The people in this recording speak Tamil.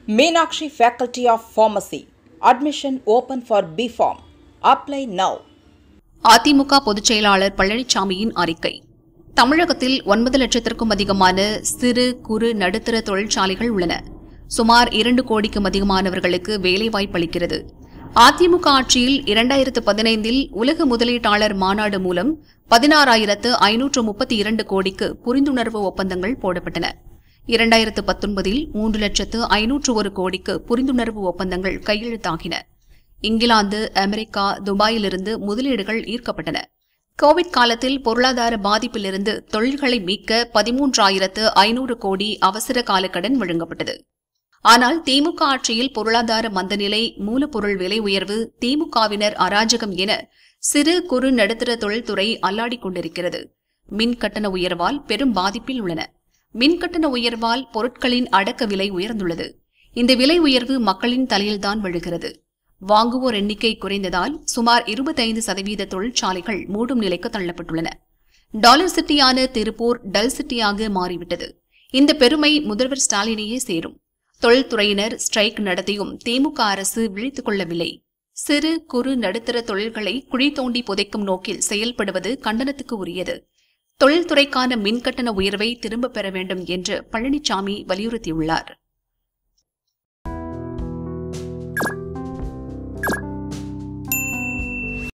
Meenakshi Faculty of Pharmacy. Admission open for BPharm. Apply now. AIADMK பொதுச் செயலாளர் பழனிசாமியின் அறிக்கை தமிழகத்தில் ஒன்பது லட்சத்திற்கும் அதிகமான சிறு குறு நடுத்தர தொழிற்சாலைகள் உள்ளன சுமார் இரண்டு கோடிக்கும் அதிகமானவர்களுக்கு வேலைவாய்ப்பு அளிக்கிறது அதிமுக ஆட்சியில் இரண்டாயிரத்து பதினைந்தில் உலக முதலீட்டாளர் மாநாடு மூலம் பதினாறாயிரத்து ஐநூற்று முப்பத்தி இரண்டு கோடிக்கு புரிந்துணர்வு ஒப்பந்தங்கள் போடப்பட்டன இரண்டாயிரத்து பத்தொன்பதில் மூன்று லட்சத்து ஐநூற்று ஒரு கோடிக்கு புரிந்துணர்வு ஒப்பந்தங்கள் கையெழுத்தாகின இங்கிலாந்து அமெரிக்கா துபாயிலிருந்து முதலீடுகள் ஈர்க்கப்பட்டன கோவிட் காலத்தில் பொருளாதார பாதிப்பிலிருந்து தொழில்களை மீட்க பதிமூன்றாயிரத்து ஐநூறு கோடி அவசர கால கடன் வழங்கப்பட்டது ஆனால் திமுக ஆட்சியில் பொருளாதார மந்தநிலை மூலப்பொருள் விலை உயர்வு திமுகவினர் அராஜகம் என சிறு குறு நடுத்தர தொழில்துறை அல்லாடிக் கொண்டிருக்கிறது மின் கட்டண உயர்வால் பெரும் பாதிப்பில் உள்ளன மின் கட்டண உயர்வால் பொருட்களின் அடக்க விலை உயர்ந்துள்ளது இந்த விலை உயர்வு மக்களின் தலையில்தான் விழுகிறது வாங்குவோர் எண்ணிக்கை குறைந்ததால் சுமார் இருபத்தைந்து சதவீத தொழிற்சாலைகள் மூடும் நிலைக்கு தள்ளப்பட்டுள்ளன டாலர் சிட்டியான திருப்பூர் டல் சிட்டியாக மாறிவிட்டது இந்த பெருமை முதல்வர் ஸ்டாலினையே சேரும் தொழில்துறையினர் ஸ்ட்ரைக் நடத்தியும் திமுக அரசு விழித்துக் கொள்ளவில்லை சிறு குறு நடுத்தர தொழில்களை குழி தோண்டி புதைக்கும் நோக்கில் செயல்படுவது கண்டனத்துக்கு உரியது தொழில்துறைக்கான மின்கட்டண உயர்வை திரும்பப் பெற வேண்டும் என்று பழனிசாமி வலியுறுத்தியுள்ளார்